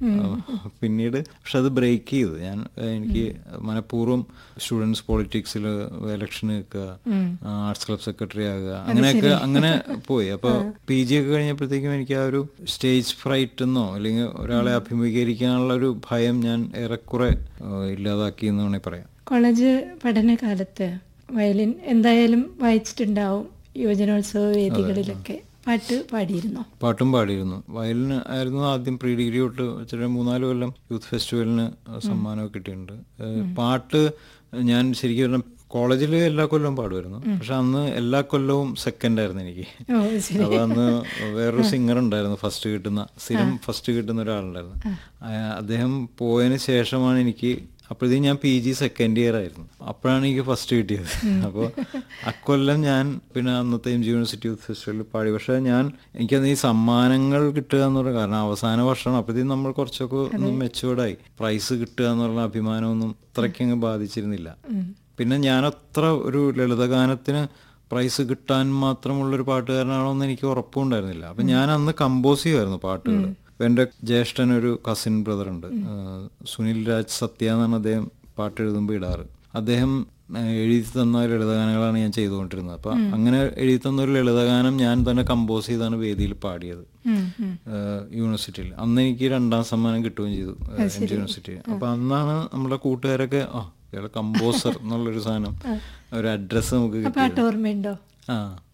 പിന്നീട് പക്ഷെ അത് ബ്രേക്ക് ചെയ്തു ഞാൻ ഏഹ്, എനിക്ക് മനഃപൂർവ്വം സ്റ്റുഡൻസ് പൊളിറ്റിക്സിൽ ഇലക്ഷൻ നിൽക്കുക ആർട്സ് ക്ലബ് സെക്രട്ടറി ആകുക അങ്ങനെയൊക്കെ അങ്ങനെ പോയി അപ്പൊ പി ജി ഒക്കെ കഴിഞ്ഞപ്പോഴത്തേക്കും എനിക്ക് ആ ഒരു സ്റ്റേജ് ഫ്രൈറ്റ് എന്നോ അല്ലെങ്കിൽ ഒരാളെ അഭിമുഖീകരിക്കാനുള്ള ഒരു ഭയം ഞാൻ ഏറെക്കുറെ ഏഹ്, ഇല്ലാതാക്കി എന്ന് വേണമെങ്കിൽ പറയാം കോളേജ് പഠനകാലത്ത് വയലിൻ എന്തായാലും വായിച്ചിട്ടുണ്ടാവും യുവജനോത്സവ വേദികളിലൊക്കെ പാട്ട് പാടിയിരുന്നോ പാട്ടും പാടിയിരുന്നു വയലിന് ആയിരുന്നു ആദ്യം പ്രീ ഡിഗ്രി തൊട്ട് വെച്ചിട്ട് മൂന്നാല് കൊല്ലം യൂത്ത് ഫെസ്റ്റിവലിന് സമ്മാനമൊക്കെ കിട്ടിയിട്ടുണ്ട് ഏഹ് പാട്ട് ഞാൻ ശരിക്കും പറഞ്ഞാൽ കോളേജിൽ എല്ലാ കൊല്ലവും പാടുമായിരുന്നു പക്ഷെ അന്ന് എല്ലാ കൊല്ലവും സെക്കൻഡ് ആയിരുന്നു എനിക്ക് ഓ ശരി അപ്പൊ അന്ന് വേറൊരു സിംഗർ ഉണ്ടായിരുന്നു ഫസ്റ്റ് കിട്ടുന്ന സ്ഥിരം ഫസ്റ്റ് കിട്ടുന്ന ഒരാളുണ്ടായിരുന്നു ആ, അദ്ദേഹം പോയതിന് ശേഷമാണ് എനിക്ക് അപ്പോഴത്തേക്കും ഞാൻ പി ജി സെക്കൻഡ് ഇയർ ആയിരുന്നു അപ്പോഴാണ് എനിക്ക് ഫസ്റ്റ് കിട്ടിയത് അപ്പോൾ അക്കൊല്ലം ഞാൻ പിന്നെ അന്നത്തെ എം ജി യൂണിവേഴ്സിറ്റി യൂത്ത് ഫെസ്റ്റിവലിൽ പാടി പക്ഷേ ഞാൻ എനിക്കന്ന് ഈ സമ്മാനങ്ങൾ കിട്ടുക എന്ന് പറയുന്നത് കാരണം അവസാന വർഷമാണ് അപ്പോഴത്തേക്കും നമ്മൾ കുറച്ചൊക്കെ ഒന്ന് മെച്ചുവേർഡായി പ്രൈസ് കിട്ടുക എന്നുള്ള അഭിമാനമൊന്നും അത്രയ്ക്കങ്ങ് ബാധിച്ചിരുന്നില്ല പിന്നെ ഞാൻ അത്ര ഒരു ലളിതഗാനത്തിന് പ്രൈസ് കിട്ടാൻ മാത്രമുള്ളൊരു പാട്ടുകാരനാണോ എന്ന് എനിക്ക് ഉറപ്പുണ്ടായിരുന്നില്ല അപ്പം ഞാൻ അന്ന് കമ്പോസ് ചെയ്യുമായിരുന്നു പാട്ടുകൾ ഇപ്പം എൻ്റെ ജ്യേഷ്ഠൻ ഒരു കസിൻ ബ്രദർ ഉണ്ട് ഏഹ് സുനിൽ രാജ് സത്യ എന്നാണ് അദ്ദേഹം പാട്ട് എഴുതുമ്പോൾ ഇടാറ് അദ്ദേഹം ഏഹ് എഴുതി തന്ന ലളിതഗാനങ്ങളാണ് ഞാൻ ചെയ്തുകൊണ്ടിരുന്നത് അപ്പം അങ്ങനെ എഴുതി തന്ന ഒരു ലളിതഗാനം ഞാൻ തന്നെ കമ്പോസ് ചെയ്താണ് വേദിയിൽ പാടിയത് ഉം, ഉം. ഏഹ് യൂണിവേഴ്സിറ്റിയിൽ അന്ന് എനിക്ക് രണ്ടാം സമ്മാനം കിട്ടുകയും ചെയ്തു ഏഹ് എം ജി യൂണിവേഴ്സിറ്റി അപ്പൊ അന്നാണ് നമ്മുടെ കൂട്ടുകാരൊക്കെ ആ ഇയാളെ കമ്പോസർ എന്നുള്ളൊരു സാധനം ഒരു അഡ്രസ്സ് നമുക്ക് ആ കിട്ടി പാട്ട് ഓർമ്മയുണ്ടോ ആ